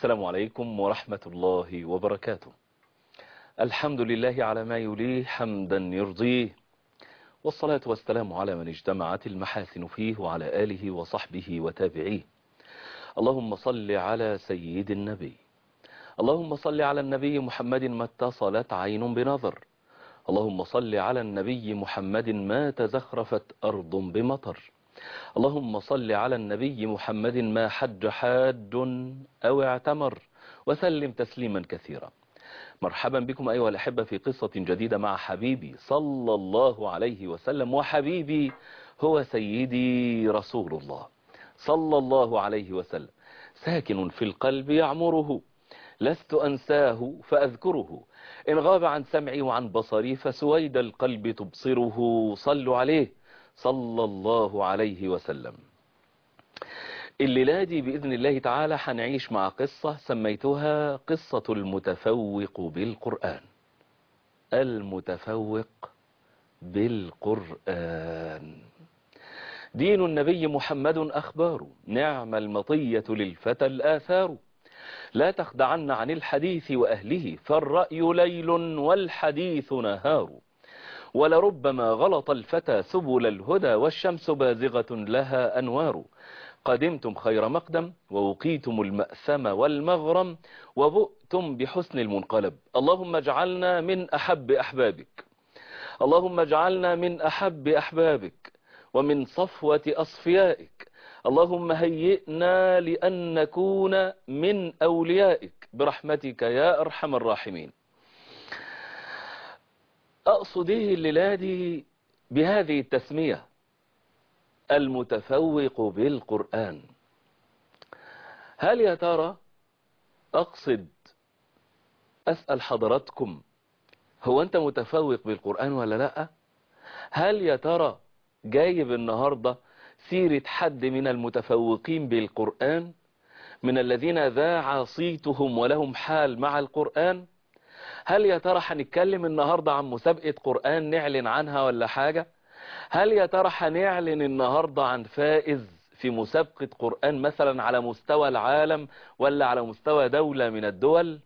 السلام عليكم ورحمة الله وبركاته الحمد لله على ما يليه حمدا يرضيه والصلاة والسلام على من اجتمعت المحاسن فيه وعلى آله وصحبه وتابعيه اللهم صل على سيد النبي اللهم صل على النبي محمد ما اتصلت عين بنظر اللهم صل على النبي محمد ما تزخرفت أرض بمطر اللهم صل على النبي محمد ما حج حاج أو اعتمر وسلم تسليما كثيرا مرحبا بكم أيها الأحبة في قصة جديدة مع حبيبي صلى الله عليه وسلم وحبيبي هو سيدي رسول الله صلى الله عليه وسلم ساكن في القلب يعمره لست أنساه فأذكره إن غاب عن سمعي وعن بصري فسويد القلب تبصره صلوا عليه صلى الله عليه وسلم الليلة دي بإذن الله تعالى هنعيش مع قصة سميتها قصة المتفوق بالقرآن المتفوق بالقرآن دين النبي محمد أخبار نعم المطية للفتى الآثار لا تخدعن عن الحديث وأهله فالرأي ليل والحديث نهار ولربما غلط الفتى سبل الهدى والشمس بازغة لها أنوار قدمتم خير مقدم ووقيتم المأثم والمغرم وبؤتم بحسن المنقلب اللهم اجعلنا من أحب أحبابك اللهم اجعلنا من أحب أحبابك ومن صفوة أصفيائك اللهم هيئنا لأن نكون من أوليائك برحمتك يا أرحم الراحمين أقصد إيه الليلة دي بهذه التسمية المتفوق بالقرآن هل يا ترى أقصد أسأل حضراتكم هو أنت متفوق بالقرآن ولا لا هل يا ترى جايب النهاردة سيرة حد من المتفوقين بالقرآن من الذين ذاع صيتهم ولهم حال مع القرآن هل يا ترى هنتكلم النهاردة عن مسابقة قرآن نعلن عنها ولا حاجة هل يا ترى هنعلن النهاردة عن فائز في مسابقة قرآن مثلا على مستوى العالم ولا على مستوى دولة من الدول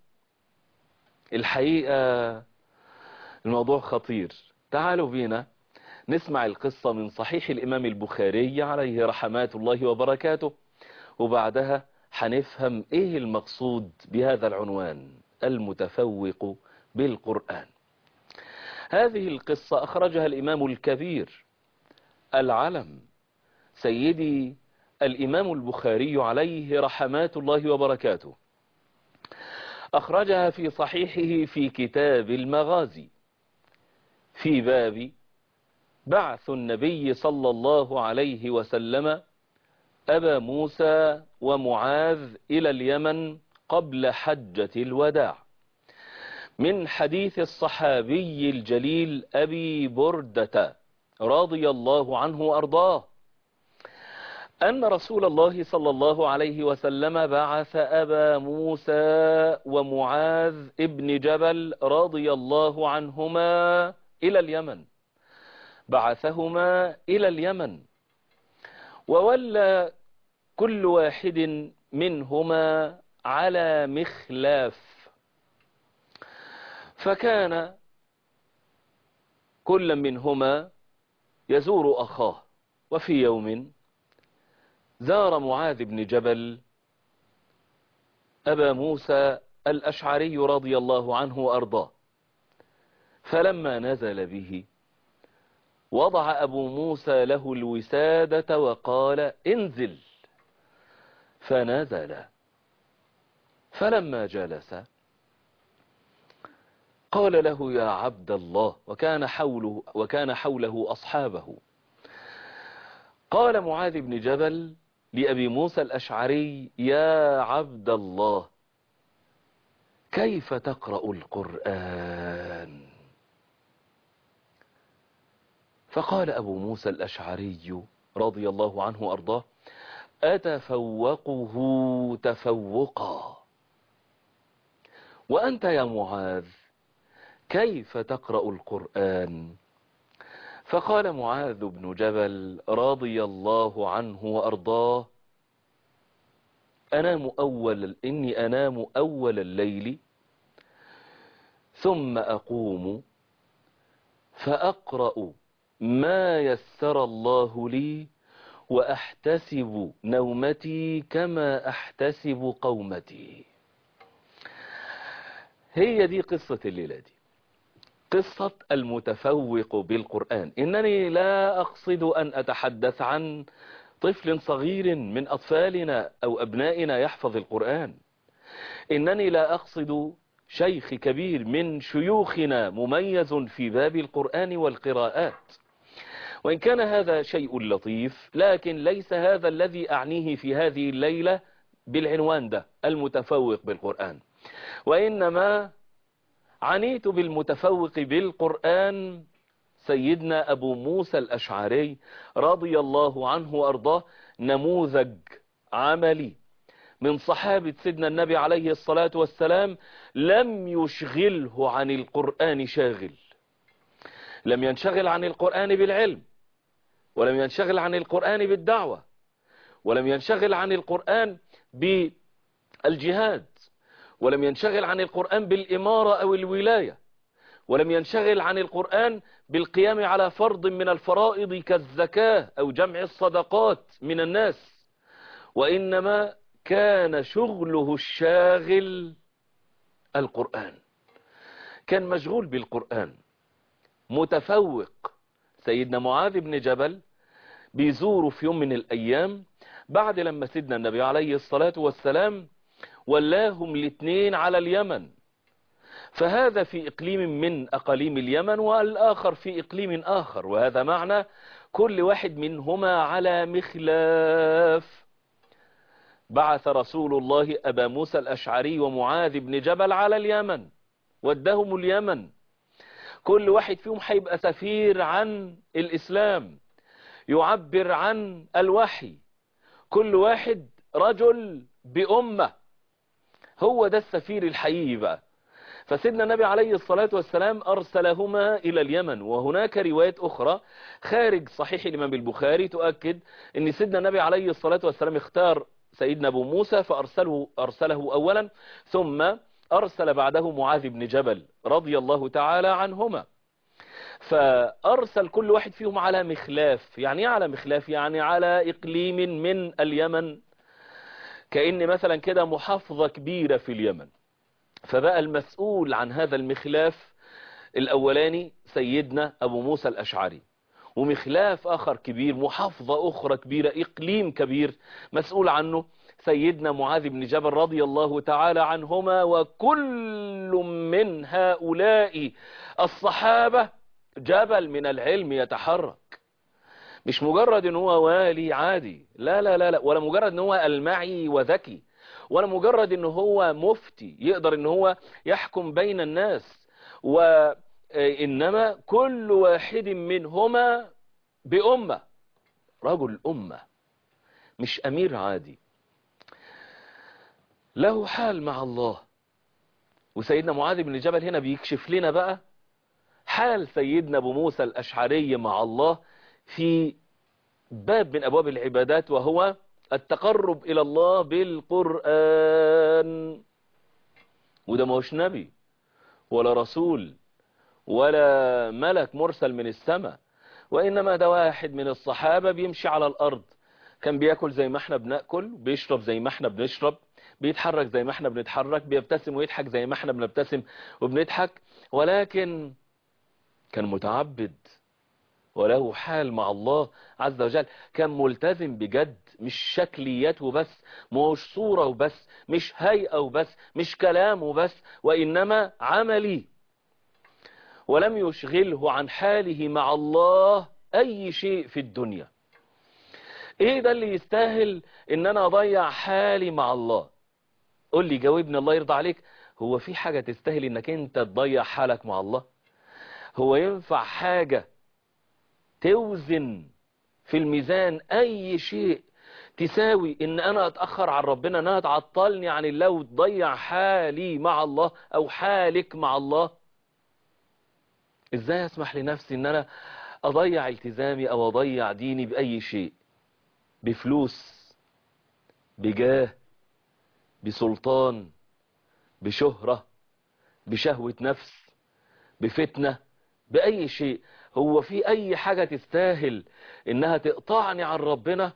الحقيقة الموضوع خطير تعالوا بينا نسمع القصة من صحيح الإمام البخاري عليه رحمات الله وبركاته وبعدها هنفهم إيه المقصود بهذا العنوان المتفوق بالقرآن هذه القصة أخرجها الإمام الكبير العلم سيدي الإمام البخاري عليه رحمات الله وبركاته أخرجها في صحيحه في كتاب المغازي في باب بعث النبي صلى الله عليه وسلم أبا موسى ومعاذ إلى اليمن قبل حجة الوداع من حديث الصحابي الجليل أبي بردة رضي الله عنه وأرضاه أن رسول الله صلى الله عليه وسلم بعث أبا موسى ومعاذ ابن جبل رضي الله عنهما إلى اليمن بعثهما إلى اليمن وولى كل واحد منهما على مخلاف فكان كل منهما يزور أخاه وفي يوم زار معاذ بن جبل أبا موسى الأشعري رضي الله عنه وأرضاه فلما نزل به وضع أبو موسى له الوسادة وقال انزل فنزل فلما جلس قال له يا عبد الله وكان حوله, وكان حوله أصحابه قال معاذ بن جبل لأبي موسى الأشعري يا عبد الله كيف تقرأ القرآن فقال أبو موسى الأشعري رضي الله عنه وأرضاه أتفوقه تفوقا وأنت يا معاذ كيف تقرأ القرآن فقال معاذ بن جبل رضي الله عنه وأرضاه أنام أول إني أنام أول الليل ثم أقوم فأقرأ ما يسر الله لي وأحتسب نومتي كما أحتسب قومتي هي دي قصة الليلة دي قصة المتفوق بالقرآن إنني لا أقصد أن أتحدث عن طفل صغير من أطفالنا أو أبنائنا يحفظ القرآن إنني لا أقصد شيخ كبير من شيوخنا مميز في باب القرآن والقراءات وإن كان هذا شيء لطيف لكن ليس هذا الذي أعنيه في هذه الليلة بالعنوان ده المتفوق بالقرآن وإنما عنيت بالمتفوق بالقرآن سيدنا أبو موسى الأشعري رضي الله عنه وأرضاه نموذج عملي من صحابة سيدنا النبي عليه الصلاة والسلام لم يشغله عن القرآن شاغل لم ينشغل عن القرآن بالعلم ولم ينشغل عن القرآن بالدعوة ولم ينشغل عن القرآن بالجهاد ولم ينشغل عن القرآن بالإمارة أو الولاية ولم ينشغل عن القرآن بالقيام على فرض من الفرائض كالزكاة أو جمع الصدقات من الناس وإنما كان شغله الشاغل القرآن كان مشغول بالقرآن متفوق سيدنا معاذ بن جبل بيزوره في يوم من الأيام بعد لما سيدنا النبي عليه الصلاة والسلام ولاهم الاثنين على اليمن فهذا في إقليم من أقاليم اليمن والآخر في إقليم آخر وهذا معنى كل واحد منهما على مخلاف بعث رسول الله أبا موسى الأشعري ومعاذ بن جبل على اليمن ودهم اليمن كل واحد فيهم هيبقى سفير عن الإسلام يعبر عن الوحي كل واحد رجل بأمة هو ده السفير الحقيقي بقى فسيدنا النبي عليه الصلاة والسلام أرسلهما إلى اليمن وهناك روايات أخرى خارج صحيح الإمام البخاري تؤكد أن سيدنا النبي عليه الصلاة والسلام اختار سيدنا أبو موسى فأرسله أرسله أولا ثم أرسل بعده معاذ بن جبل رضي الله تعالى عنهما فأرسل كل واحد فيهم على مخلاف يعني على مخلاف يعني على إقليم من اليمن كأن مثلا كده محافظة كبيرة في اليمن فبقى المسؤول عن هذا المخلاف الأولاني سيدنا أبو موسى الأشعري ومخلاف آخر كبير محافظة أخرى كبيرة إقليم كبير مسؤول عنه سيدنا معاذ بن جبل رضي الله تعالى عنهما وكل من هؤلاء الصحابة جبل من العلم يتحرك مش مجرد ان هو والي عادي لا لا لا, لا ولا مجرد ان هو المعي وذكي ولا مجرد ان هو مفتي يقدر ان هو يحكم بين الناس وإنما كل واحد منهما بأمة رجل أمة مش أمير عادي له حال مع الله وسيدنا معاذ بن جبل هنا بيكشف لنا بقى حال سيدنا أبو موسى الأشعري مع الله في باب من أبواب العبادات وهو التقرب إلى الله بالقرآن وده ما هوش نبي ولا رسول ولا ملك مرسل من السماء وإنما ده واحد من الصحابة بيمشي على الأرض كان بياكل زي ما احنا بناكل بيشرب زي ما احنا بنشرب بيتحرك زي ما احنا بنتحرك بيبتسم ويضحك زي ما احنا بنبتسم وبنضحك ولكن كان متعبد وله حال مع الله عز وجل كان ملتزم بجد مش شكليات وبس مش صورة وبس مش هيئة وبس مش كلام وبس وإنما عملي ولم يشغله عن حاله مع الله أي شيء في الدنيا ايه ده اللي يستاهل ان انا اضيع حالي مع الله قول لي جاوبني الله يرضى عليك هو في حاجة تستاهل انك انت تضيع حالك مع الله هو ينفع حاجة توزن في الميزان اي شيء تساوي ان انا اتأخر عن ربنا انها تعطلني عن الله وتضيع حالي مع الله او حالك مع الله ازاي اسمح لنفسي ان انا اضيع التزامي او اضيع ديني باي شيء بفلوس بجاه بسلطان بشهرة بشهوة نفس بفتنة بأي شيء هو في أي حاجة تستاهل إنها تقطعني عن ربنا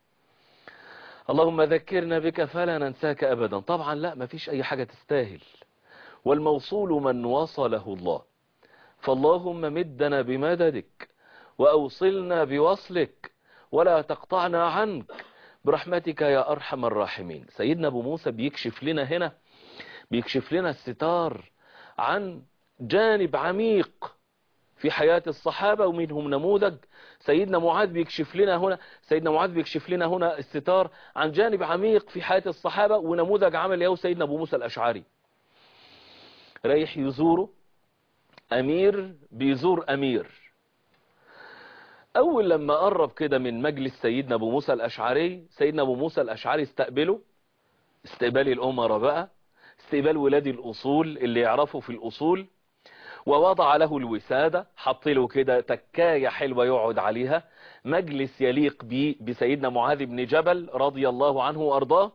اللهم ذكرنا بك فلا ننساك أبدا طبعا لا ما فيش أي حاجة تستاهل والموصول من وصله الله فاللهم مدنا بمددك وأوصلنا بوصلك ولا تقطعنا عنك برحمتك يا أرحم الراحمين سيدنا أبو موسى بيكشف لنا هنا بيكشف لنا الستار عن جانب عميق في حياة الصحابة ومنهم نموذج سيدنا معاذ بيكشف لنا هنا سيدنا معاذ بيكشف لنا هنا الستار عن جانب عميق في حياة الصحابة ونموذج عمل له سيدنا أبو موسى الأشعري رايح يزوره أمير بيزور أمير أول لما قرب كده من مجلس سيدنا أبو موسى الأشعري سيدنا أبو موسى الأشعري استقبله استقبال الأمراء بقى استقبال ولاد الأصول اللي يعرفوا في الأصول ووضع له الوسادة حط له كده تكاية حلوة يقعد عليها مجلس يليق به بسيدنا معاذ بن جبل رضي الله عنه وأرضاه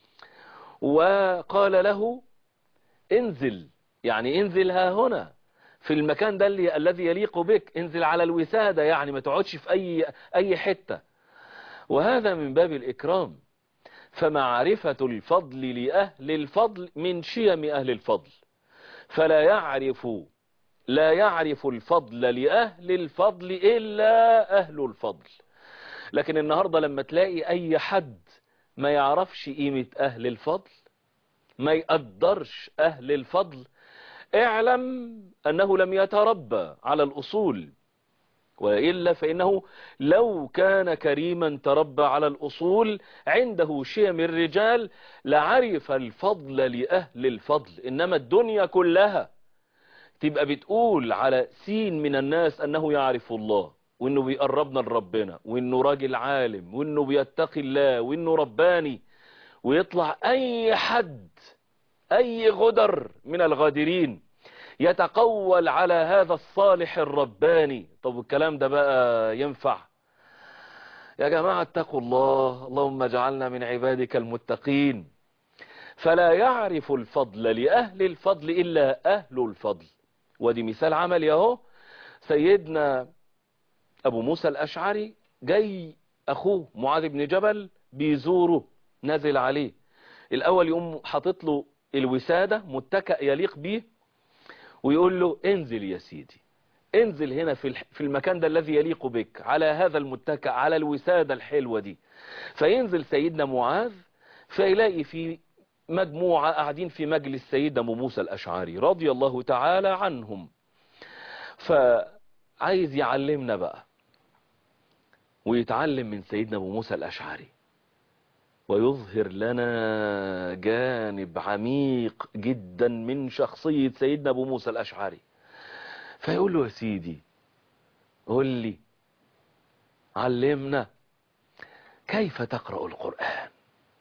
وقال له انزل يعني انزل ها هنا في المكان ده اللي الذي يليق بك انزل على الوسادة يعني ما تقعدش في أي, أي حتة وهذا من باب الإكرام فمعرفة الفضل لأهل الفضل من شيم أهل الفضل فلا يعرف لا يعرف الفضل لأهل الفضل إلا أهل الفضل لكن النهاردة لما تلاقي أي حد ما يعرفش قيمة أهل الفضل ما يقدرش أهل الفضل اعلم أنه لم يتربى على الأصول وإلا فإنه لو كان كريما تربى على الأصول عنده شيم الرجال لعرف الفضل لأهل الفضل إنما الدنيا كلها تبقى بتقول على سين من الناس أنه يعرف الله وإنه بيقربنا لربنا وإنه راجل عالم وإنه بيتقي الله وإنه رباني ويطلع أي حد أي غدر من الغادرين يتقول على هذا الصالح الرباني طب الكلام ده بقى ينفع يا جماعة اتقوا الله اللهم اجعلنا من عبادك المتقين فلا يعرف الفضل لأهل الفضل إلا أهل الفضل ودي مثال عمل ياهو سيدنا أبو موسى الأشعري جاي أخوه معاذ بن جبل بيزوره نازل عليه الأول يقوم حاطط له الوسادة متكأ يليق به ويقول له انزل يا سيدي انزل هنا في في المكان ده الذي يليق بك على هذا المتكأ على الوسادة الحلوة دي فينزل سيدنا معاذ فيلاقي في مجموعة قاعدين في مجلس سيدنا أبو موسى الأشعري رضي الله تعالى عنهم فعايز يعلمنا بقى ويتعلم من سيدنا أبو موسى الأشعري ويظهر لنا جانب عميق جدا من شخصية سيدنا أبو موسى الأشعري فيقول له يا سيدي قل لي علمنا كيف تقرأ القرآن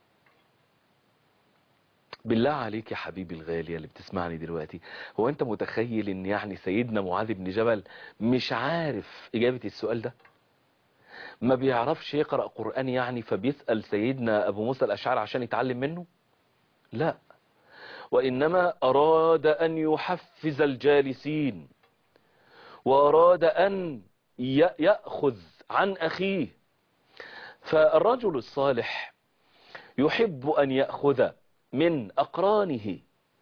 بالله عليك يا حبيبي الغالي اللي بتسمعني دلوقتي هو انت متخيل ان يعني سيدنا معاذ بن جبل مش عارف اجابة السؤال ده ما بيعرفش يقرأ قرآن يعني فبيسأل سيدنا أبو موسى الأشعار عشان يتعلم منه لا وإنما أراد أن يحفز الجالسين وأراد أن يأخذ عن أخيه فالرجل الصالح يحب أن يأخذ من أقرانه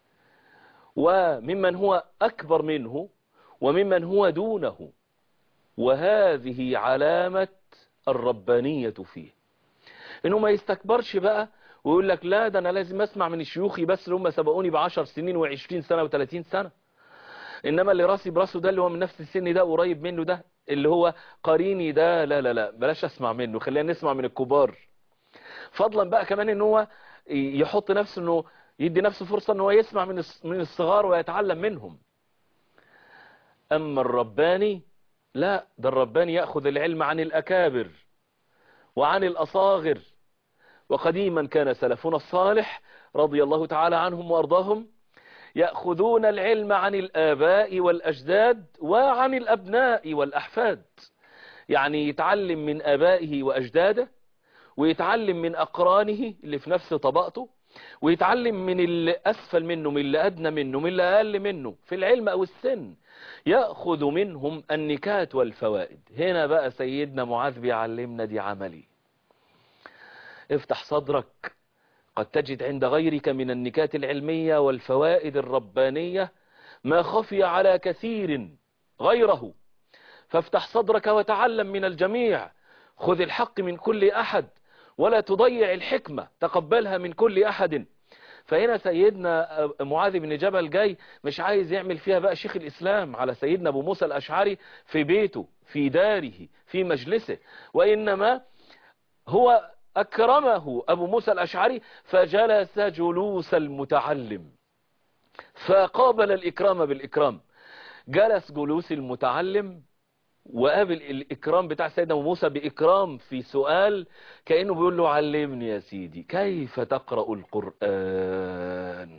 وممن هو أكبر منه وممن هو دونه وهذه علامة الربانية فيه انه ما يستكبرش بقى ويقول لك لا ده انا لازم اسمع من شيوخي بس اللي هم سبقوني بعشر سنين وعشرين سنة وثلاثين سنة انما اللي راسي براسه ده اللي هو من نفس السن ده قريب منه ده اللي هو قريني ده لا لا لا بلاش اسمع منه خلينا نسمع من الكبار فضلا بقى كمان ان هو يحط نفسه انه يدي نفسه فرصة ان هو يسمع من من الصغار ويتعلم منهم اما الرباني لا ده الرباني يأخذ العلم عن الأكابر وعن الأصاغر وقديما كان سلفنا الصالح رضي الله تعالى عنهم وأرضاهم يأخذون العلم عن الآباء والأجداد وعن الأبناء والأحفاد يعني يتعلم من آبائه وأجداده ويتعلم من أقرانه اللي في نفس طبقته ويتعلم من اللي أسفل منه من اللي أدنى منه من اللي أقل منه في العلم أو السن يأخذ منهم النكات والفوائد هنا بقى سيدنا معاذ بيعلمنا دي عملي افتح صدرك قد تجد عند غيرك من النكات العلمية والفوائد الربانية ما خفي على كثير غيره فافتح صدرك وتعلم من الجميع خذ الحق من كل أحد ولا تضيع الحكمة تقبلها من كل أحد فهنا سيدنا معاذ بن جبل جاي مش عايز يعمل فيها بقى شيخ الإسلام على سيدنا أبو موسى الأشعري في بيته في داره في مجلسه وإنما هو أكرمه أبو موسى الأشعري فجلس جلوس المتعلم فقابل الإكرام بالإكرام جلس جلوس المتعلم وقابل الإكرام بتاع سيدنا أبو موسى بإكرام في سؤال كأنه بيقول له علمني يا سيدي كيف تقرأ القرآن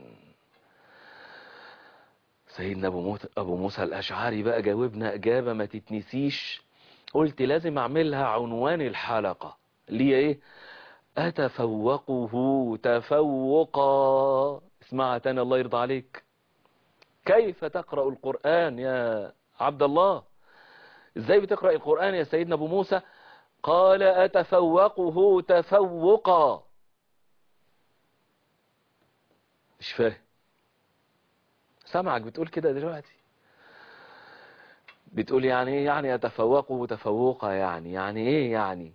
سيدنا أبو موسى, أبو موسى الأشعري بقى جاوبنا إجابة ما تتنسيش قلت لازم أعملها عنوان الحلقة ليه إيه أتفوقه تفوقا اسمعها تاني الله يرضى عليك كيف تقرأ القرآن يا عبد الله ازاي بتقرأ القرآن يا سيدنا ابو موسى قال اتفوقه تفوقا مش فاهم سامعك بتقول كده دلوقتي بتقول يعني ايه يعني اتفوقه تفوقا يعني يعني ايه يعني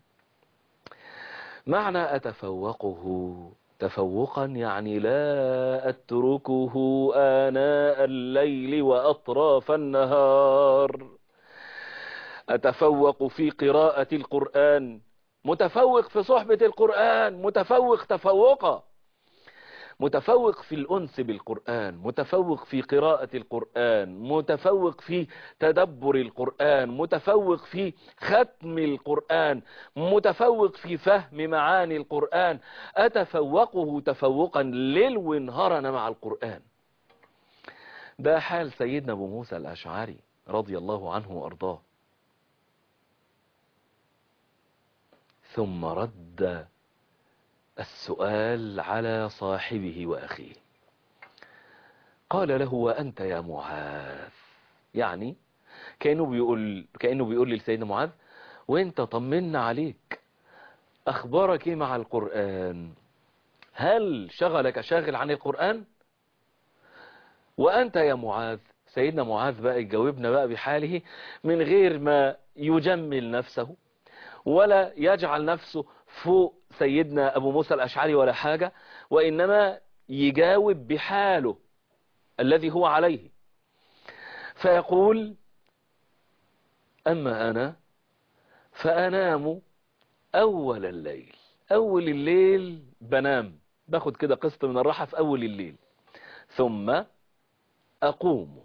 معنى اتفوقه تفوقا يعني لا اتركه آناء الليل وأطراف النهار أتفوق في قراءة القرآن متفوق في صحبة القرآن متفوق تفوقا متفوق في الأنس بالقرآن متفوق في قراءة القرآن متفوق في تدبر القرآن متفوق في ختم القرآن متفوق في فهم معاني القرآن أتفوقه تفوقا ليل ونهار أنا مع القرآن ده حال سيدنا أبو موسى الأشعري رضي الله عنه وأرضاه ثم رد السؤال على صاحبه وأخيه قال له وأنت يا معاذ يعني كأنه بيقول, كأنه بيقول لسيدنا معاذ وانت طمنا عليك أخبارك إيه مع القرآن هل شغلك شاغل عن القرآن وأنت يا معاذ سيدنا معاذ بقى يجاوبنا بقى بحاله من غير ما يجمل نفسه ولا يجعل نفسه فوق سيدنا أبو موسى الأشعري ولا حاجة وإنما يجاوب بحاله الذي هو عليه فيقول أما أنا فأنام أول الليل أول الليل بنام باخد كده قسط من الراحة في أول الليل ثم أقوم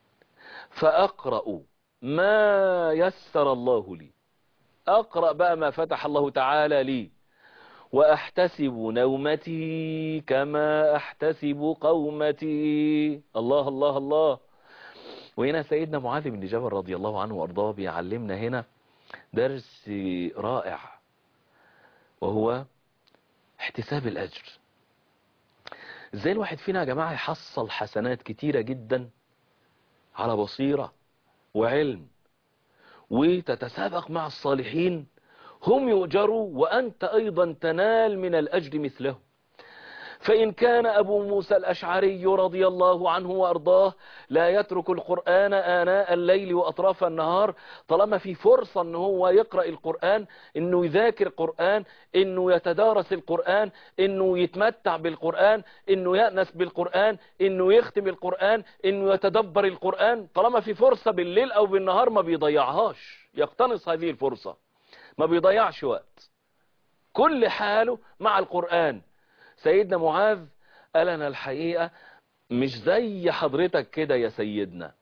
فأقرأ ما يسر الله لي أقرأ بقى ما فتح الله تعالى لي وأحتسب نومتي كما أحتسب قومتي الله الله الله وهنا سيدنا معاذ بن جبل رضي الله عنه وأرضاه بيعلمنا هنا درس رائع وهو احتساب الأجر ازاي الواحد فينا يا جماعة يحصل حسنات كتيرة جدا على بصيرة وعلم وتتسابق مع الصالحين هم يؤجروا وأنت أيضا تنال من الأجر مثله فإن كان أبو موسى الأشعري رضي الله عنه وأرضاه لا يترك القرآن آناء الليل وأطراف النهار طالما في فرصة أنه هو يقرأ القرآن أنه يذاكر القرآن أنه يتدارس القرآن أنه يتمتع بالقرآن أنه يأنس بالقرآن أنه يختم القرآن أنه يتدبر القرآن طالما في فرصة بالليل أو بالنهار ما بيضيعهاش يقتنص هذه الفرصة ما بيضيعش وقت كل حاله مع القرآن سيدنا معاذ قال أنا الحقيقة مش زي حضرتك كده يا سيدنا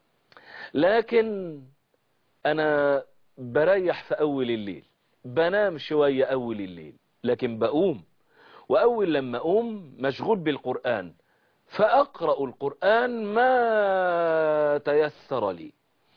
لكن أنا بريح في أول الليل بنام شوية أول الليل لكن بقوم وأول لما أقوم مشغول بالقرآن فأقرأ القرآن ما تيسر لي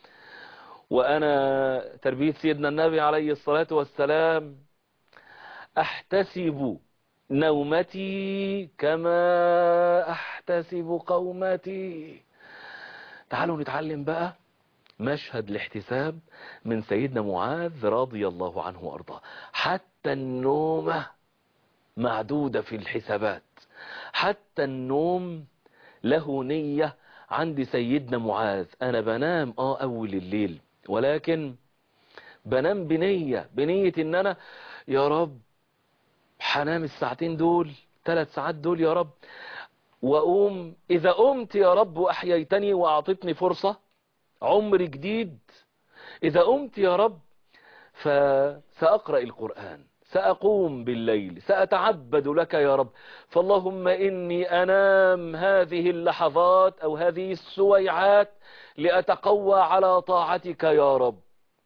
وأنا تربية سيدنا النبي عليه الصلاة والسلام أحتسب نومتي كما أحتسب قومتي تعالوا نتعلم بقى مشهد الاحتساب من سيدنا معاذ رضي الله عنه وأرضاه حتى النومة معدودة في الحسابات حتى النوم له نية عند سيدنا معاذ أنا بنام آه أول الليل ولكن بنام بنية بنية إن أنا يا رب حنام الساعتين دول ثلاث ساعات دول يا رب وأقوم إذا قمت يا رب وأحييتني وأعطتني فرصة عمر جديد إذا قمت يا رب فسأقرأ القرآن سأقوم بالليل سأتعبد لك يا رب فاللهم إني أنام هذه اللحظات أو هذه السويعات لأتقوى على طاعتك يا رب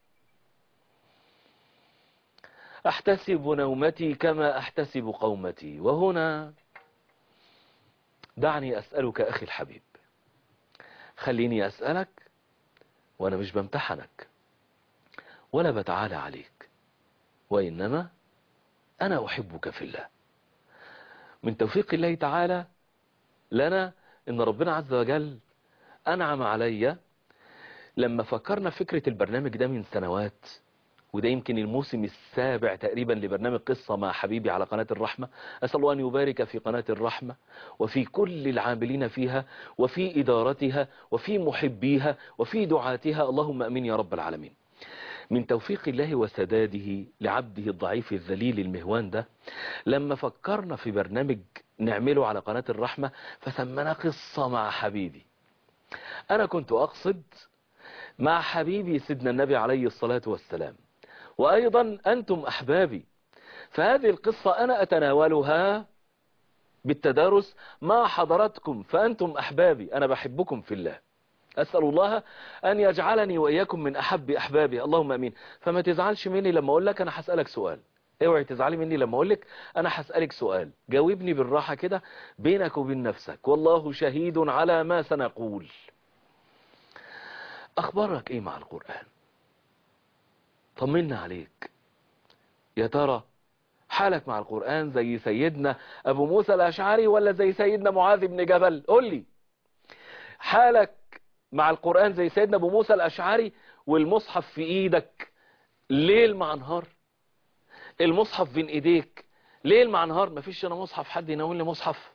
أحتسب نومتي كما أحتسب قومتي وهنا دعني أسألك أخي الحبيب خليني أسألك وأنا مش بمتحنك ولا بتعالى عليك وإنما أنا أحبك في الله من توفيق الله تعالى لنا إن ربنا عز وجل أنعم علي لما فكرنا فكرة البرنامج ده من سنوات وده يمكن الموسم السابع تقريبا لبرنامج قصة مع حبيبي على قناة الرحمة أسأل الله أن يبارك في قناة الرحمة وفي كل العاملين فيها وفي إدارتها وفي محبيها وفي دعاتها اللهم أمين يا رب العالمين من توفيق الله وسداده لعبده الضعيف الذليل المهوان ده لما فكرنا في برنامج نعمله على قناة الرحمة فسمنا قصة مع حبيبي أنا كنت أقصد مع حبيبي سيدنا النبي عليه الصلاة والسلام وأيضا أنتم أحبابي فهذه القصة أنا أتناولها بالتدارس مع حضراتكم فأنتم أحبابي أنا بحبكم في الله أسأل الله أن يجعلني وإياكم من أحب أحبابي اللهم أمين فما تزعلش مني لما أقول لك أنا هسألك سؤال اوعي تزعلي مني لما أقول لك أنا هسألك سؤال جاوبني بالراحة كده بينك وبين نفسك والله شهيد على ما سنقول أخبارك إيه مع القرآن طمنا عليك يا ترى حالك مع القرآن زي سيدنا أبو موسى الأشعري ولا زي سيدنا معاذ بن جبل قول لي حالك مع القرآن زي سيدنا أبو موسى الأشعري والمصحف في إيدك ليل مع نهار المصحف بين إيديك ليل مع نهار مفيش أنا مصحف حد يناولني مصحف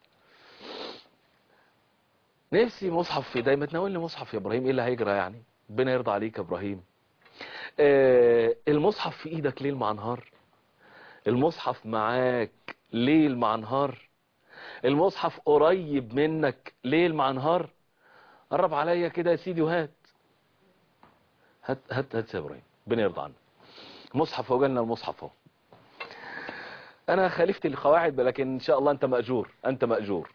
نفسي مصحف في دايما تناولني مصحف يا إبراهيم إيه اللي هيجرى يعني ربنا يرضى عليك يا إبراهيم آه المصحف في إيدك ليل مع نهار المصحف معاك ليل مع نهار المصحف قريب منك ليل مع نهار قرب عليا كده يا سيدي وهات هات هات هات يا ابراهيم ربنا يرضى عنك مصحف اهو جالنا المصحف اهو انا خالفت القواعد لكن ان شاء الله انت ماجور انت ماجور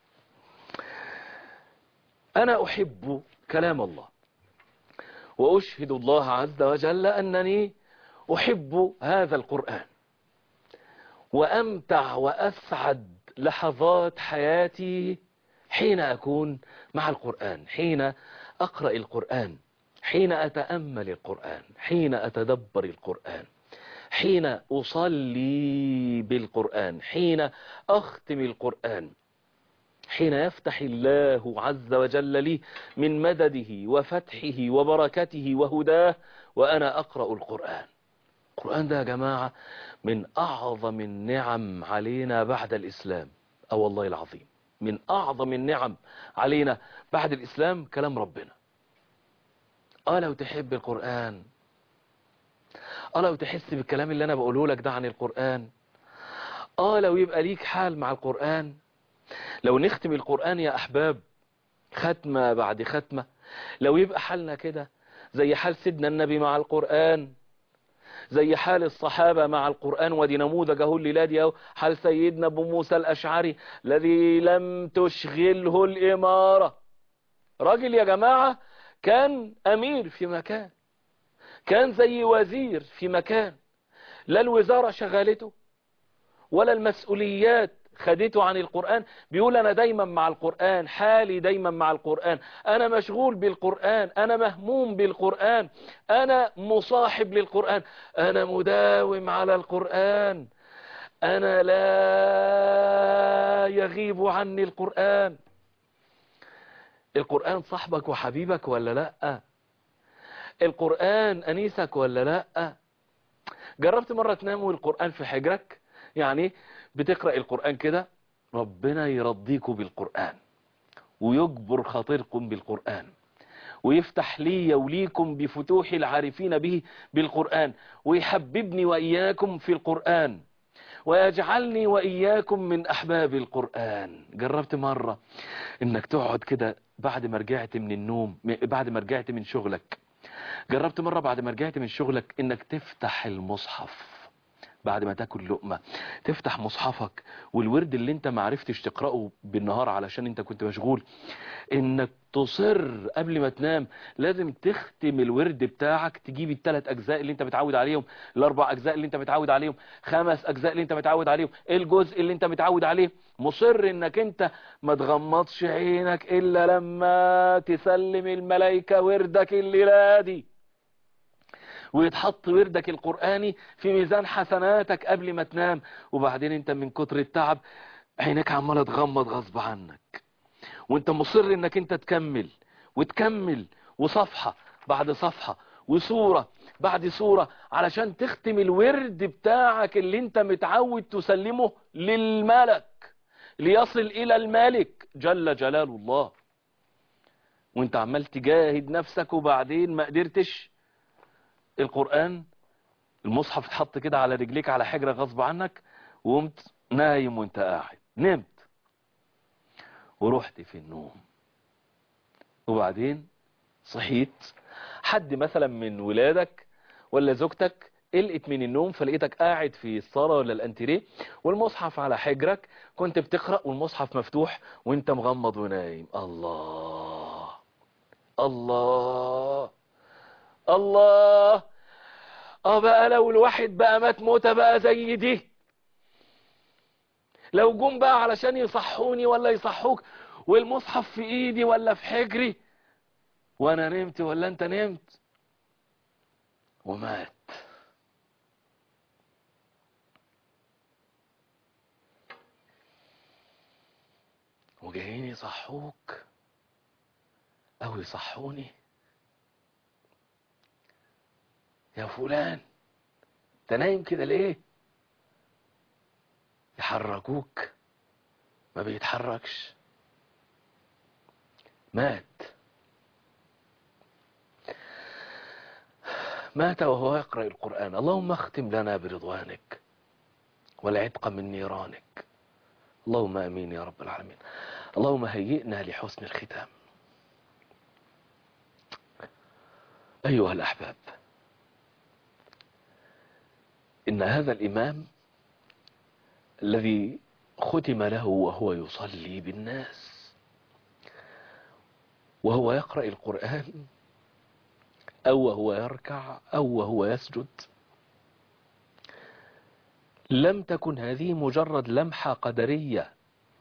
انا احب كلام الله واشهد الله عز وجل انني احب هذا القران وامتع واسعد لحظات حياتي حين أكون مع القرآن حين أقرأ القرآن حين أتأمل القرآن حين أتدبر القرآن حين أصلي بالقرآن حين أختم القرآن حين يفتح الله عز وجل لي من مدده وفتحه وبركته وهداه وأنا أقرأ القرآن القرآن ده يا جماعة من أعظم النعم علينا بعد الإسلام أو والله العظيم من أعظم النعم علينا بعد الإسلام كلام ربنا آه لو تحب القرآن آه لو تحس بالكلام اللي أنا بقوله لك ده عن القرآن آه لو يبقى ليك حال مع القرآن لو نختم القرآن يا أحباب ختمة بعد ختمة لو يبقى حالنا كده زي حال سيدنا النبي مع القرآن زي حال الصحابة مع القرآن ودي نموذج اهو الليلة دي اهو حال سيدنا ابو موسى الأشعري الذي لم تشغله الإمارة راجل يا جماعة كان أمير في مكان كان زي وزير في مكان لا الوزارة شغالته ولا المسؤوليات خدته عن القرآن بيقول أنا دايما مع القرآن حالي دايما مع القرآن أنا مشغول بالقرآن أنا مهموم بالقرآن أنا مصاحب للقرآن أنا مداوم على القرآن أنا لا يغيب عني القرآن القرآن صاحبك وحبيبك ولا لأ القرآن أنيسك ولا لأ جربت مرة تنام والقرآن في حجرك يعني بتقرأ القرآن كده ربنا يرضيكم بالقرآن ويجبر خاطركم بالقرآن ويفتح لي وليكم بفتوح العارفين به بالقرآن ويحببني وإياكم في القرآن ويجعلني وإياكم من أحباب القرآن جربت مرة إنك تقعد كده بعد ما رجعت من النوم بعد ما رجعت من شغلك جربت مرة بعد ما رجعت من شغلك إنك تفتح المصحف بعد ما تاكل لقمة تفتح مصحفك والورد اللي انت معرفتش تقرأه بالنهار علشان انت كنت مشغول انك تصر قبل ما تنام لازم تختم الورد بتاعك تجيب الثلاث اجزاء اللي انت متعود عليهم الاربع اجزاء اللي انت متعود عليهم خمس اجزاء اللي انت متعود عليهم الجزء اللي انت متعود عليه مصر انك انت ما تغمضش عينك الا لما تسلم الملائكة وردك الليلة دي ويتحط وردك القرآني في ميزان حسناتك قبل ما تنام وبعدين انت من كتر التعب عينك عمالة تغمض غصب عنك وانت مصر انك انت تكمل وتكمل وصفحة بعد صفحة وصورة بعد صورة علشان تختم الورد بتاعك اللي انت متعود تسلمه للملك ليصل الى الملك جل جلال الله وانت عمال تجاهد نفسك وبعدين ما قدرتش القرآن المصحف اتحط كده على رجليك على حجرة غصب عنك وقمت نايم وانت قاعد نمت ورحت في النوم وبعدين صحيت حد مثلا من ولادك ولا زوجتك قلقت من النوم فلقيتك قاعد في الصالة ولا الانتريه والمصحف على حجرك كنت بتقرأ والمصحف مفتوح وانت مغمض ونايم الله الله الله اه بقى لو الواحد بقى مات موتة بقى زي دي لو جم بقى علشان يصحوني ولا يصحوك والمصحف في ايدي ولا في حجري وانا نمت ولا انت نمت ومات وجايين يصحوك او يصحوني يا فلان انت نايم كده ليه يحركوك ما بيتحركش مات مات وهو يقرأ القرآن اللهم اختم لنا برضوانك والعتق من نيرانك اللهم امين يا رب العالمين اللهم هيئنا لحسن الختام ايها الاحباب إن هذا الإمام الذي ختم له وهو يصلي بالناس وهو يقرأ القرآن أو وهو يركع أو وهو يسجد لم تكن هذه مجرد لمحة قدرية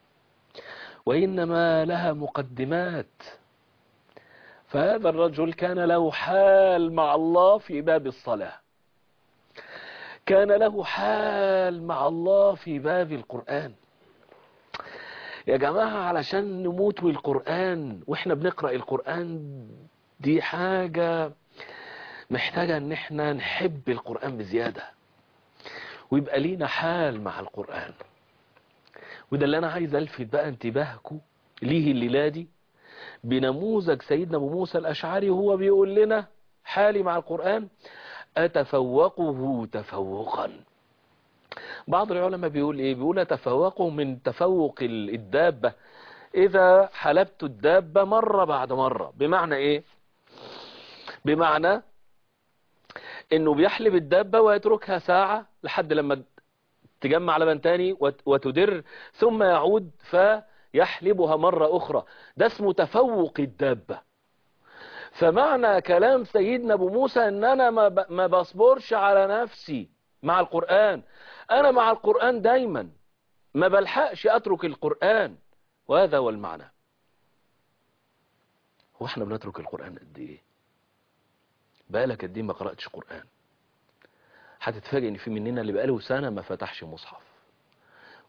وإنما لها مقدمات فهذا الرجل كان له حال مع الله في باب الصلاة كان له حال مع الله في باب القرآن يا جماعة علشان نموت والقرآن واحنا بنقرأ القرآن دي حاجة محتاجة ان احنا نحب القرآن بزيادة ويبقى لينا حال مع القرآن وده اللي انا عايز الفت بقى انتباهكم ليه الليلة دي بنموذج سيدنا ابو موسى الاشعري وهو بيقول لنا حالي مع القرآن أتفوقه تفوقا بعض العلماء بيقول ايه بيقول أتفوقه من تفوق الدابة إذا حلبت الدابة مرة بعد مرة بمعنى ايه بمعنى انه بيحلب الدابة ويتركها ساعة لحد لما تجمع لبن تاني وتدر ثم يعود فيحلبها مرة أخرى ده اسمه تفوق الدابة فمعنى كلام سيدنا ابو موسى ان انا ما, ما بصبرش على نفسي مع القرآن انا مع القرآن دايما ما بلحقش اترك القرآن وهذا هو المعنى هو احنا بنترك القرآن قد ايه بقالك قد ايه ما قرأتش قرآن هتتفاجئ ان في مننا اللي بقاله سنة ما فتحش مصحف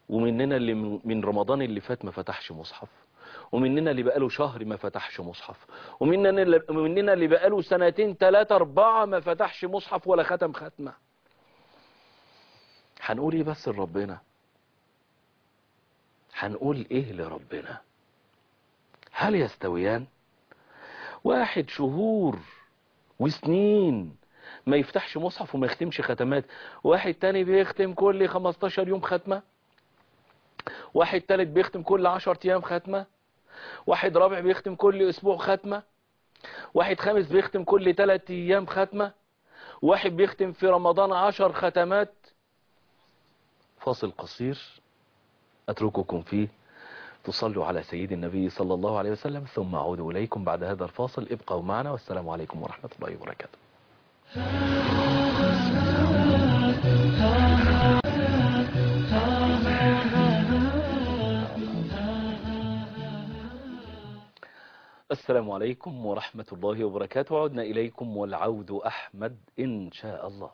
ومننا اللي من من رمضان اللي فات ما فتحش مصحف ومننا اللي بقاله شهر ما فتحش مصحف ومننا اللي ومننا اللي بقاله سنتين ثلاثة أربعة ما فتحش مصحف ولا ختم ختمة هنقول ايه بس لربنا هنقول ايه لربنا هل يستويان واحد شهور وسنين ما يفتحش مصحف وما يختمش ختمات واحد تاني بيختم كل 15 يوم ختمة واحد تالت بيختم كل 10 ايام ختمة واحد رابع بيختم كل اسبوع ختمة واحد خامس بيختم كل 3 ايام ختمة واحد بيختم في رمضان 10 ختمات فاصل قصير اترككم فيه تصلوا على سيد النبي صلى الله عليه وسلم ثم أعود إليكم بعد هذا الفاصل ابقوا معنا والسلام عليكم ورحمة الله وبركاته السلام عليكم ورحمة الله وبركاته عدنا إليكم والعود أحمد إن شاء الله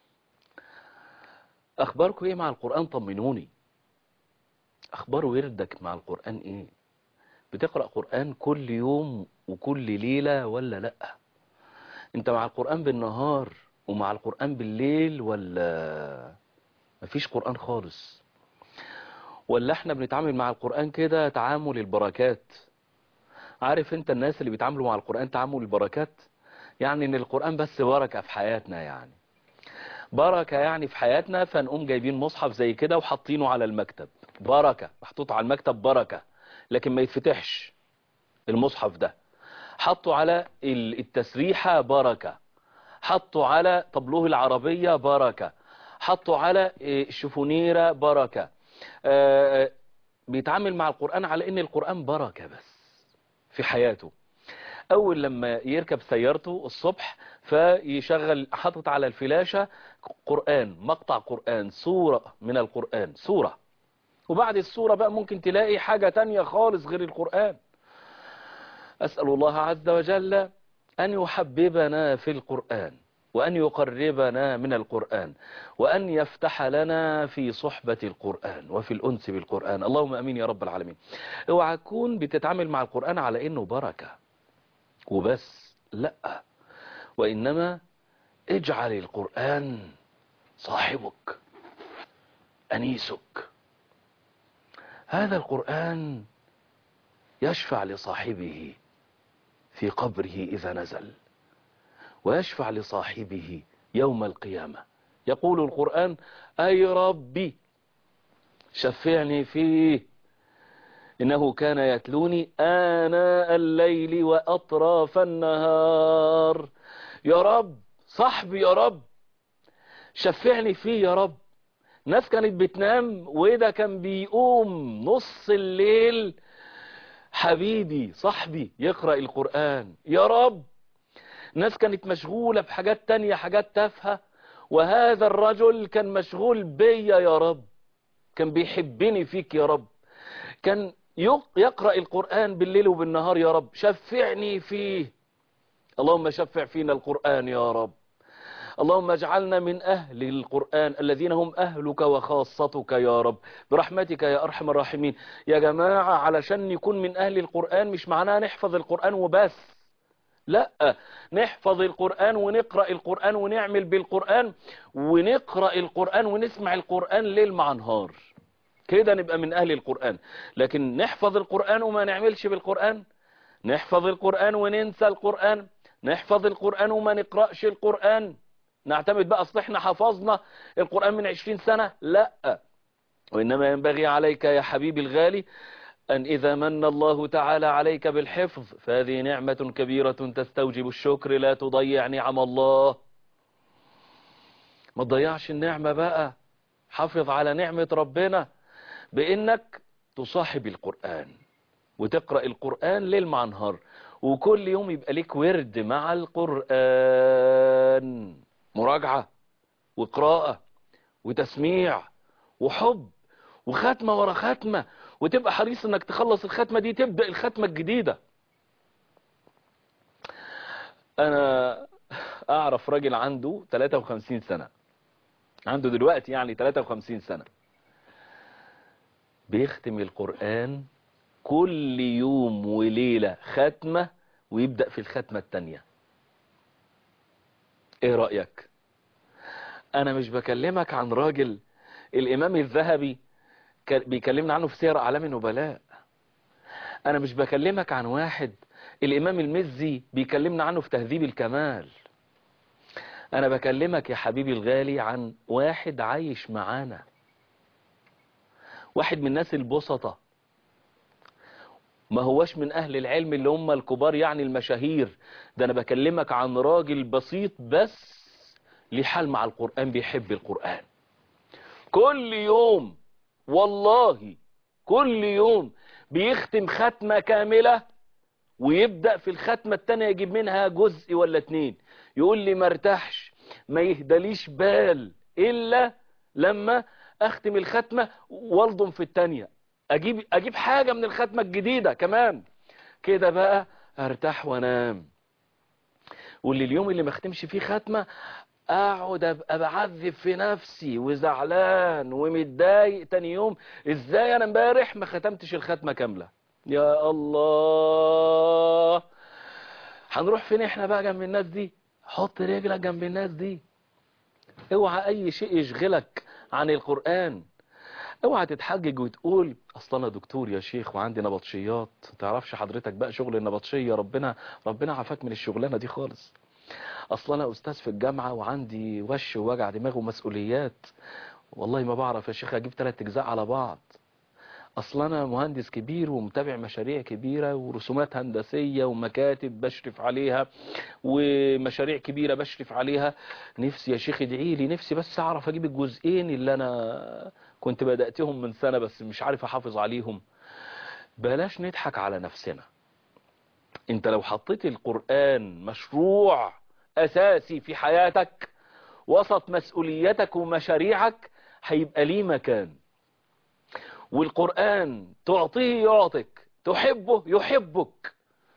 أخباركم إيه مع القرآن طمنوني أخبار وردك مع القرآن إيه بتقرأ قرآن كل يوم وكل ليلة ولا لأ أنت مع القرآن بالنهار ومع القرآن بالليل ولا مفيش قرآن خالص ولا احنا بنتعامل مع القرآن كده تعامل البركات عارف انت الناس اللي بيتعاملوا مع القرآن تعامل البركات يعني ان القرآن بس بركة في حياتنا يعني بركة يعني في حياتنا فنقوم جايبين مصحف زي كده وحاطينه على المكتب بركة محطوط على المكتب بركة لكن ما يتفتحش المصحف ده حطوا على التسريحة بركة حطوا على طبلوه العربية بركة حطوا على الشفونيرة بركة بيتعامل مع القرآن على ان القرآن بركة بس في حياته اول لما يركب سيارته الصبح فيشغل حاطط على الفلاشة قرآن مقطع قرآن سورة من القرآن سورة وبعد السورة بقى ممكن تلاقي حاجة تانية خالص غير القرآن أسأل الله عز وجل أن يحببنا في القرآن وأن يقربنا من القرآن وأن يفتح لنا في صحبة القرآن وفي الأنس بالقرآن اللهم أمين يا رب العالمين اوعى تكون بتتعامل مع القرآن على إنه بركة وبس لا وإنما اجعل القرآن صاحبك أنيسك هذا القرآن يشفع لصاحبه في قبره إذا نزل ويشفع لصاحبه يوم القيامة يقول القرآن أي ربي شفعني فيه إنه كان يتلوني آناء الليل وأطراف النهار يا رب صاحبي يا رب شفعني فيه يا رب ناس كانت بتنام وده كان بيقوم نص الليل حبيبي صاحبي يقرأ القرآن يا رب ناس كانت مشغولة بحاجات تانية حاجات تافهة وهذا الرجل كان مشغول بيا يا رب كان بيحبني فيك يا رب كان يقرأ القرآن بالليل وبالنهار يا رب شفعني فيه اللهم شفع فينا القرآن يا رب اللهم اجعلنا من أهل القرآن الذين هم أهلك وخاصتك يا رب برحمتك يا أرحم الراحمين يا جماعة علشان نكون من أهل القرآن مش معناها نحفظ القرآن وبس لا نحفظ القرآن ونقرأ القرآن ونعمل بالقرآن ونقرأ القرآن ونسمع القرآن ليل مع نهار كده نبقى من أهل القرآن لكن نحفظ القرآن وما نعملش بالقرآن نحفظ القرآن وننسى القرآن نحفظ القرآن وما نقرأش القرآن نعتمد بقى اصل احنا حفظنا القرآن من عشرين سنة لا وإنما ينبغي عليك يا حبيبي الغالي أن إذا من الله تعالى عليك بالحفظ فهذه نعمة كبيرة تستوجب الشكر لا تضيع نعم الله ما تضيعش النعمة بقى حافظ على نعمة ربنا بإنك تصاحب القرآن وتقرأ القرآن ليل مع نهار وكل يوم يبقى ليك ورد مع القرآن مراجعة وقراءة وتسميع وحب وختمة ورا ختمة وتبقى حريص انك تخلص الختمة دي تبدأ الختمة الجديدة انا اعرف راجل عنده 53 سنة عنده دلوقتي يعني 53 سنة بيختم القرآن كل يوم وليلة ختمة ويبدأ في الختمة التانية ايه رأيك انا مش بكلمك عن راجل الامام الذهبي بيكلمنا عنه في سير اعلام النبلاء انا مش بكلمك عن واحد الامام المزي بيكلمنا عنه في تهذيب الكمال انا بكلمك يا حبيبي الغالي عن واحد عايش معانا واحد من الناس البسطة ما هوش من اهل العلم اللي هم الكبار يعني المشاهير ده انا بكلمك عن راجل بسيط بس ليه حال مع القرآن بيحب القرآن كل يوم والله كل يوم بيختم ختمة كاملة ويبدأ في الختمة التانية يجيب منها جزء ولا اتنين يقول لي ما ارتاحش ما يهدليش بال إلا لما أختم الختمة والضم في التانية أجيب, أجيب حاجة من الختمة الجديدة كمان كده بقى ارتاح وانام واللي اليوم اللي ما اختمش فيه ختمة اقعد ابقى بعذب في نفسي وزعلان ومتضايق تاني يوم ازاي انا امبارح ما ختمتش الختمه كامله يا الله هنروح فين احنا بقى جنب الناس دي حط رجلك جنب الناس دي اوعى اي شيء يشغلك عن القرآن اوعى تتحجج وتقول اصل انا دكتور يا شيخ وعندي نبطشيات تعرفش حضرتك بقى شغل النبطشية ربنا ربنا عافاك من الشغلانة دي خالص اصل انا استاذ في الجامعة وعندي وش ووجع دماغ ومسؤوليات والله ما بعرف يا شيخ اجيب ثلاث اجزاء على بعض اصل انا مهندس كبير ومتابع مشاريع كبيرة ورسومات هندسية ومكاتب بشرف عليها ومشاريع كبيرة بشرف عليها نفسي يا شيخ ادعي لي نفسي بس اعرف اجيب الجزئين اللي انا كنت بدأتهم من سنة بس مش عارف احافظ عليهم بلاش نضحك على نفسنا انت لو حطيت القرآن مشروع اساسي في حياتك وسط مسؤوليتك ومشاريعك هيبقى ليه مكان والقرآن تعطيه يعطك تحبه يحبك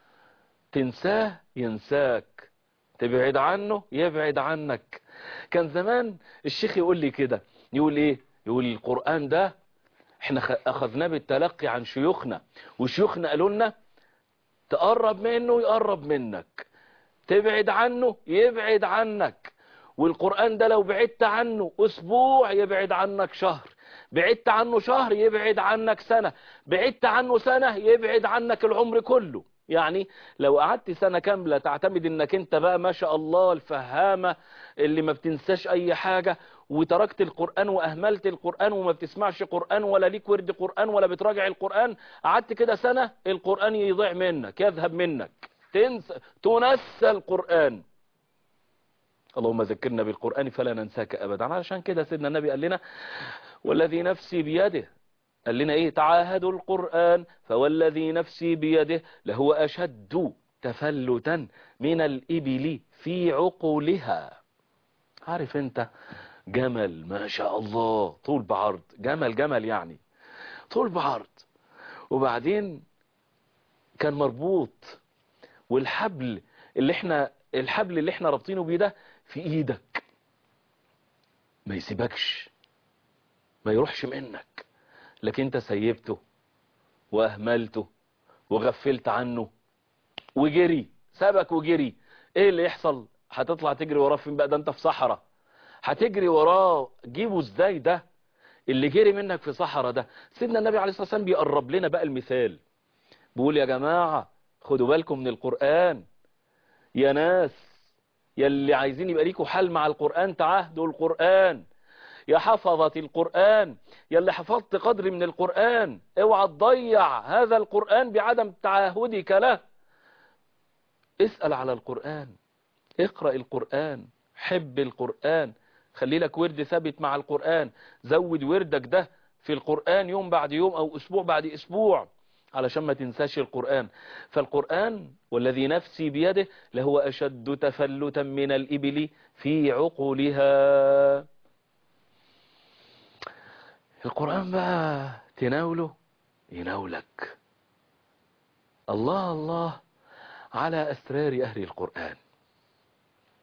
تنساه ينساك تبعد عنه يبعد عنك كان زمان الشيخ يقول لي كده يقول ايه يقول القرآن ده احنا اخذناه بالتلقي عن شيوخنا وشيوخنا قالوا لنا تقرب منه يقرب منك تبعد عنه يبعد عنك والقرآن ده لو بعدت عنه اسبوع يبعد عنك شهر بعدت عنه شهر يبعد عنك سنة بعدت عنه سنة يبعد عنك العمر كله يعني لو قعدت سنة كاملة تعتمد انك انت بقى ما شاء الله الفهامة اللي ما بتنساش اي حاجة وتركت القرآن واهملت القرآن وما بتسمعش قرآن ولا ليك ورد قرآن ولا بتراجع القرآن قعدت كده سنة القرآن يضيع منك يذهب منك تنسى تنسى القرآن اللهم ذكرنا بالقرآن فلا ننساك أبدا علشان كده سيدنا النبي قال لنا والذي نفسي بيده قال لنا ايه تعاهدوا القرآن فوالذي نفسي بيده لهو أشد تفلتا من الإبل في عقولها عارف انت جمل ما شاء الله طول بعرض جمل جمل يعني طول بعرض وبعدين كان مربوط والحبل اللي احنا الحبل اللي احنا رابطينه بيه ده في ايدك ما يسيبكش ما يروحش منك لكن انت سيبته واهملته وغفلت عنه وجري سابك وجري ايه اللي يحصل هتطلع تجري وراه فين بقى ده انت في صحراء هتجري وراه جيبه ازاي ده اللي جري منك في صحراء ده سيدنا النبي عليه الصلاة والسلام بيقرب لنا بقى المثال بيقول يا جماعة خدوا بالكم من القرآن يا ناس يا اللي عايزين يبقى ليكوا حل مع القرآن تعاهدوا القرآن يا حفظة القرآن يا اللي حفظت قدر من القرآن اوعى تضيع هذا القرآن بعدم تعاهدك له اسأل على القرآن اقرأ القرآن حب القرآن خلي لك ورد ثابت مع القرآن زود وردك ده في القرآن يوم بعد يوم او اسبوع بعد اسبوع علشان ما تنساش القرآن فالقرآن والذي نفسي بيده لهو أشد تفلتا من الإبل في عقولها القرآن بقى تناوله يناولك الله الله على أسرار أهل القرآن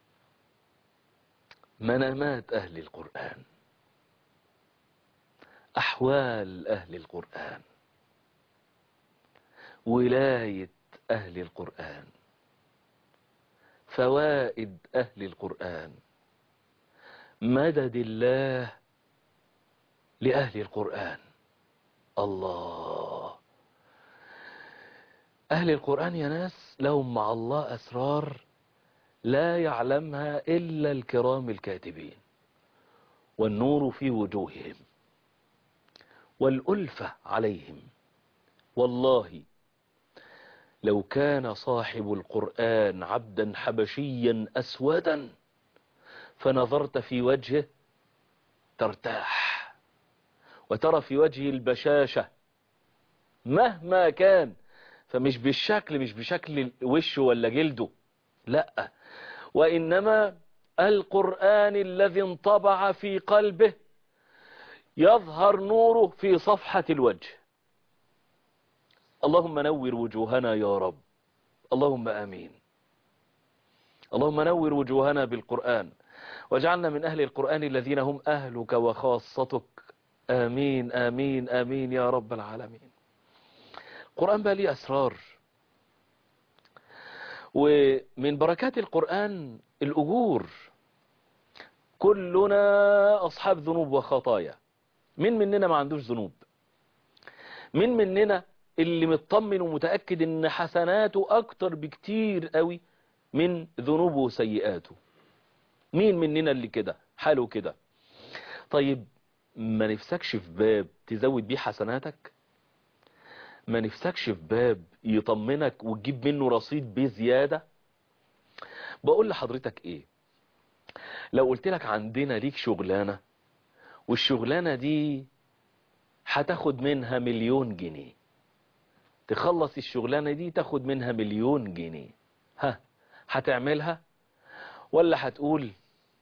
منامات أهل القرآن أحوال أهل القرآن ولاية أهل القرآن فوائد أهل القرآن مدد الله لأهل القرآن الله أهل القرآن يا ناس لهم مع الله أسرار لا يعلمها إلا الكرام الكاتبين والنور في وجوههم والألفة عليهم والله لو كان صاحب القرآن عبدا حبشيا أسودا فنظرت في وجهه ترتاح وترى في وجهه البشاشة مهما كان فمش بالشكل مش بشكل وشه ولا جلده لا وإنما القرآن الذي انطبع في قلبه يظهر نوره في صفحة الوجه اللهم نور وجوهنا يا رب اللهم آمين اللهم نور وجوهنا بالقرآن واجعلنا من أهل القرآن الذين هم أهلك وخاصتك آمين آمين آمين يا رب العالمين القرآن بقى ليه أسرار ومن بركات القرآن الأجور كلنا أصحاب ذنوب وخطايا من مننا ما عندوش ذنوب من مننا اللي مطمن ومتأكد ان حسناته اكتر بكتير قوي من ذنوبه وسيئاته مين مننا اللي كده حاله كده طيب ما نفسكش في باب تزود بيه حسناتك ما نفسكش في باب يطمنك وتجيب منه رصيد بزيادة بقول لحضرتك ايه لو قلت لك عندنا ليك شغلانة والشغلانة دي هتاخد منها مليون جنيه تخلص الشغلانة دي تاخد منها مليون جنيه ها هتعملها ولا هتقول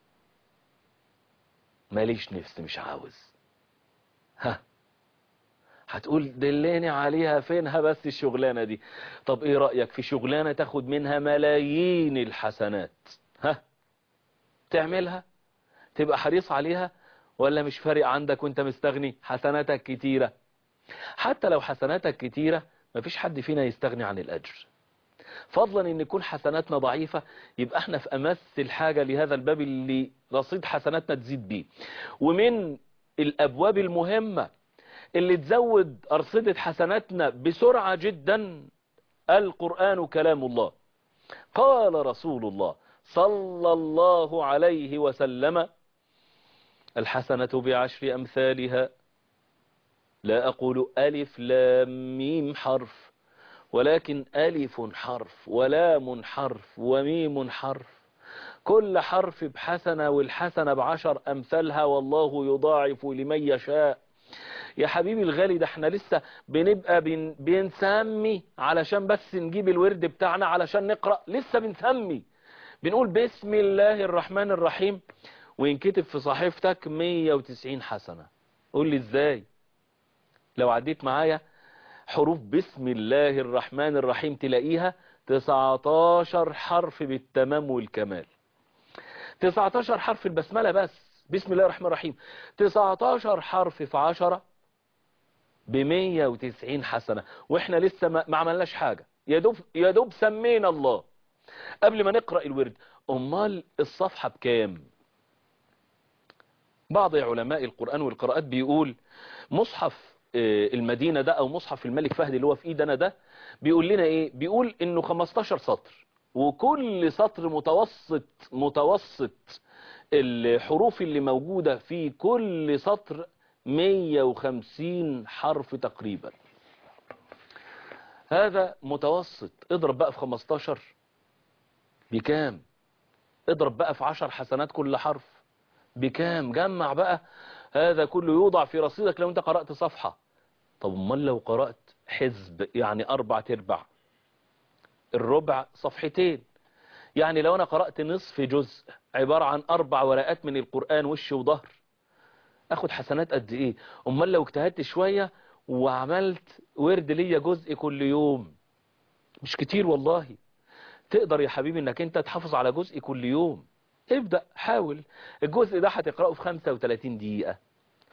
ماليش نفس مش عاوز ها هتقول دليني عليها فينها بس الشغلانة دي طب ايه رأيك في شغلانة تاخد منها ملايين الحسنات ها تعملها تبقى حريص عليها ولا مش فارق عندك وانت مستغني حسناتك كتيرة حتى لو حسناتك كتيرة مفيش حد فينا يستغني عن الأجر فضلا ان يكون حسناتنا ضعيفة يبقى احنا في امس الحاجة لهذا الباب اللي رصيد حسناتنا تزيد بيه ومن الابواب المهمة اللي تزود ارصدة حسناتنا بسرعة جدا القرآن كلام الله قال رسول الله صلى الله عليه وسلم الحسنة بعشر أمثالها لا أقول ألف لام ميم حرف ولكن ألف حرف ولام حرف وميم حرف كل حرف بحسنة والحسنة بعشر أمثالها والله يضاعف لمن يشاء يا حبيبي الغالي ده احنا لسه بنبقى بن بنسمي علشان بس نجيب الورد بتاعنا علشان نقرأ لسه بنسمي بنقول بسم الله الرحمن الرحيم وينكتب في صحيفتك 190 حسنة قول لي ازاي لو عديت معايا حروف بسم الله الرحمن الرحيم تلاقيها 19 حرف بالتمام والكمال 19 حرف البسملة بس بسم الله الرحمن الرحيم 19 حرف في 10 ب 190 حسنة واحنا لسه ما ما عملناش حاجة يا دوب يا دوب سمينا الله قبل ما نقرأ الورد امال الصفحة بكام بعض علماء القرآن والقراءات بيقول مصحف المدينة ده او مصحف الملك فهد اللي هو في ايدنا ده بيقول لنا ايه بيقول انه 15 سطر وكل سطر متوسط متوسط الحروف اللي موجودة في كل سطر 150 حرف تقريبا هذا متوسط اضرب بقى في 15 بكام اضرب بقى في 10 حسنات كل حرف بكام جمع بقى هذا كله يوضع في رصيدك لو انت قرأت صفحة طب امال لو قرأت حزب يعني اربع تربع الربع صفحتين يعني لو انا قرأت نصف جزء عبارة عن اربع ورقات من القرآن وش وظهر اخد حسنات قد ايه امال لو اجتهدت شوية وعملت ورد ليا جزء كل يوم مش كتير والله تقدر يا حبيبي انك انت تحافظ على جزء كل يوم ابدأ حاول الجزء ده هتقرأه في 35 دقيقة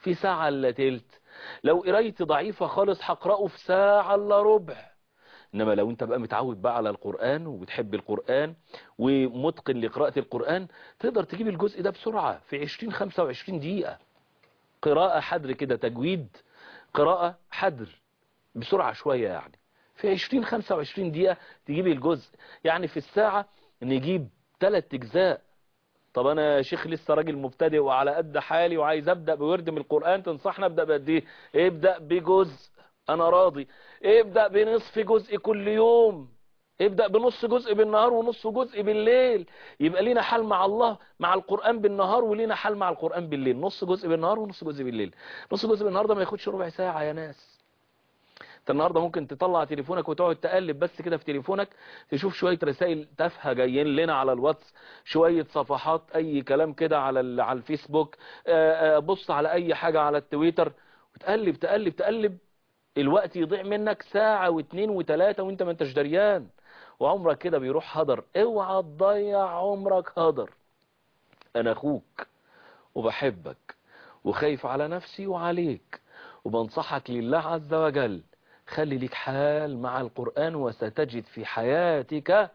في ساعة الا تلت لو قرايتي ضعيفة خالص هقرأه في ساعة الا ربع انما لو انت بقى متعود بقى على القرآن وبتحب القرآن ومتقن لقراءة القرآن تقدر تجيب الجزء ده بسرعة في 20-25 دقيقة قراءة حدر كده تجويد قراءة حدر بسرعة شوية يعني في 20-25 دقيقة تجيب الجزء يعني في الساعة نجيب ثلاث اجزاء طب انا يا شيخ لسه راجل مبتدئ وعلى قد حالي وعايز ابدا بورد من القران تنصحنا ابدا بقد ايه ابدا بجزء انا راضي ابدا بنصف جزء كل يوم ابدا بنص جزء بالنهار ونص جزء بالليل يبقى لينا حال مع الله مع القران بالنهار ولينا حال مع القران بالليل نص جزء بالنهار ونص جزء بالليل نص جزء بالنهار ده ما ياخدش ربع ساعه يا ناس انت النهارده ممكن تطلع تليفونك وتقعد تقلب بس كده في تليفونك تشوف شويه رسائل تافهه جايين لنا على الواتس شويه صفحات اي كلام كده على ال- على الفيسبوك آه، آه، بص على اي حاجه على التويتر وتقلب تقلب تقلب الوقت يضيع منك ساعه واثنين وثلاثه وانت ما انتش دريان وعمرك كده بيروح هدر اوعى تضيع عمرك هدر انا اخوك وبحبك وخايف على نفسي وعليك وبنصحك لله عز وجل خلي ليك حال مع القرآن وستجد في حياتك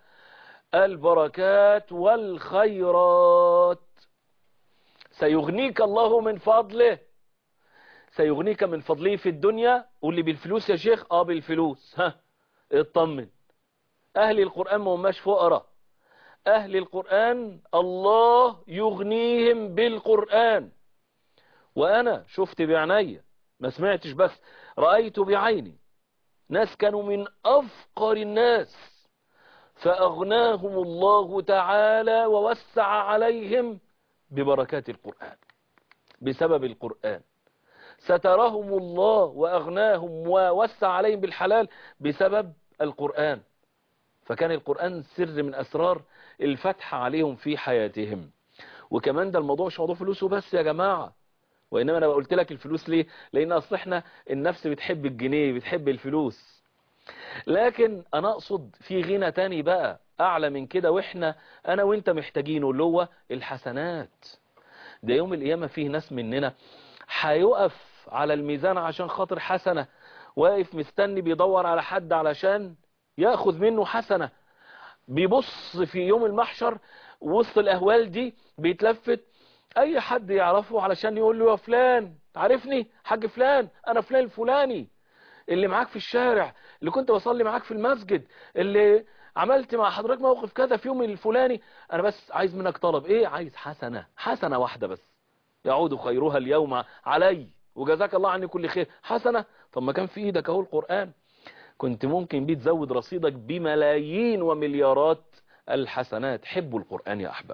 البركات والخيرات سيغنيك الله من فضله سيغنيك من فضله في الدنيا قول لي بالفلوس يا شيخ اه بالفلوس ها اطمن اهل القرآن ما هماش فقراء اهل القرآن الله يغنيهم بالقرآن وانا شفت بعيني ما سمعتش بس رأيت بعيني ناس كانوا من افقر الناس فاغناهم الله تعالى ووسع عليهم ببركات القرآن بسبب القرآن سترهم الله واغناهم ووسع عليهم بالحلال بسبب القرآن فكان القرآن سر من اسرار الفتح عليهم في حياتهم وكمان ده الموضوع مش موضوع فلوس وبس يا جماعة وانما انا قلت لك الفلوس ليه لان اصل احنا النفس بتحب الجنيه بتحب الفلوس لكن انا اقصد في غنى تاني بقى اعلى من كده واحنا انا وانت محتاجينه اللي هو الحسنات ده يوم القيامة فيه ناس مننا هيقف على الميزان عشان خاطر حسنة واقف مستني بيدور على حد علشان ياخذ منه حسنة بيبص في يوم المحشر وسط الاهوال دي بيتلفت اي حد يعرفه علشان يقول له يا فلان تعرفني حاج فلان انا فلان الفلاني اللي معاك في الشارع اللي كنت بصلي معاك في المسجد اللي عملت مع حضرتك موقف كذا في يوم الفلاني انا بس عايز منك طلب ايه عايز حسنة حسنة واحدة بس يعود خيرها اليوم علي وجزاك الله عني كل خير حسنة طب ما كان في ايدك اهو القرآن كنت ممكن بيه تزود رصيدك بملايين ومليارات الحسنات حبوا القرآن يا أحباب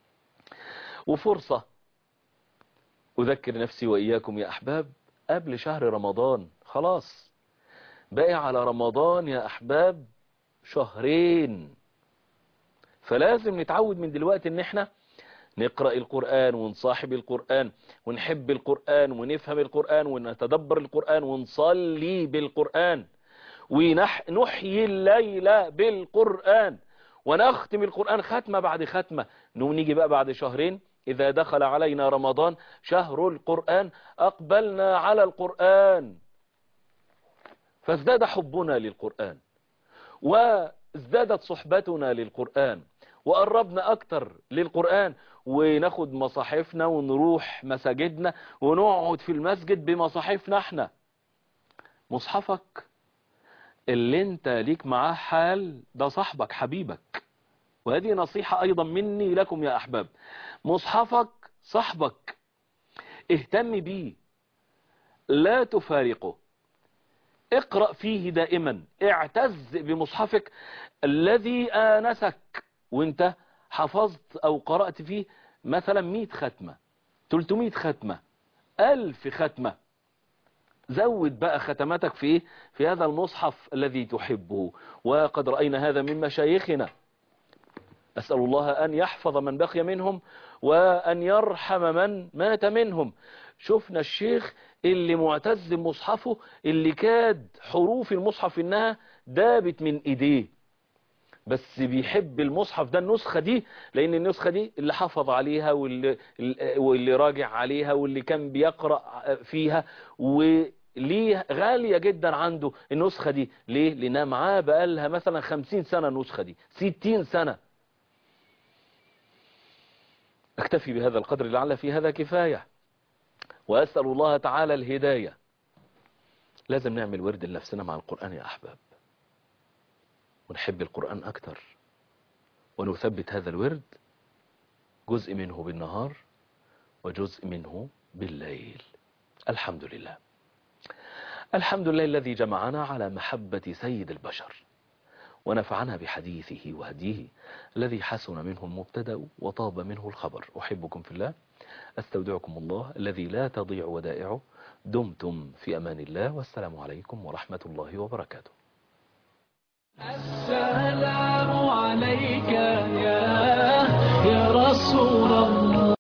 وفرصة أذكر نفسي وإياكم يا أحباب قبل شهر رمضان خلاص باقي على رمضان يا أحباب شهرين فلازم نتعود من دلوقتي ان احنا نقرأ القرآن ونصاحب القرآن ونحب القرآن ونفهم القرآن ونتدبر القرآن ونصلي بالقرآن ونحيي الليل بالقرآن ونختم القرآن ختمة بعد ختمة نقوم نيجي بقى بعد شهرين إذا دخل علينا رمضان شهر القرآن أقبلنا على القرآن فازداد حبنا للقرآن وازدادت صحبتنا للقرآن وقربنا أكتر للقرآن وناخد مصاحفنا ونروح مساجدنا ونقعد في المسجد بمصاحفنا احنا مصحفك اللي انت ليك معاه حال ده صاحبك حبيبك وهذه نصيحة ايضا مني لكم يا احباب مصحفك صاحبك اهتم بيه لا تفارقه اقرأ فيه دائما اعتز بمصحفك الذي آنسك وانت حفظت او قرأت فيه مثلا 100 ختمة 300 ختمة 1000 ختمة زود بقى ختماتك في ايه في هذا المصحف الذي تحبه وقد رأينا هذا من مشايخنا أسأل الله أن يحفظ من بقي منهم وأن يرحم من مات منهم شفنا الشيخ اللي معتز بمصحفه اللي كاد حروف المصحف إنها دابت من إيديه بس بيحب المصحف ده النسخة دي لأن النسخة دي اللي حافظ عليها واللي, واللي راجع عليها واللي كان بيقرأ فيها وليه غالية جدا عنده النسخة دي ليه؟ لأنها معاه بقالها مثلا خمسين سنة النسخة دي ستين سنة أكتفي بهذا القدر لعل في هذا كفاية وأسأل الله تعالى الهداية لازم نعمل ورد لنفسنا مع القرآن يا أحباب ونحب القرآن أكتر ونثبت هذا الورد جزء منه بالنهار وجزء منه بالليل الحمد لله الحمد لله الذي جمعنا على محبة سيد البشر ونفعنا بحديثه وهديه الذي حسن منه المبتدا وطاب منه الخبر أحبكم في الله أستودعكم الله الذي لا تضيع ودائعه دمتم في أمان الله والسلام عليكم ورحمة الله وبركاته السلام عليك يا يا رسول الله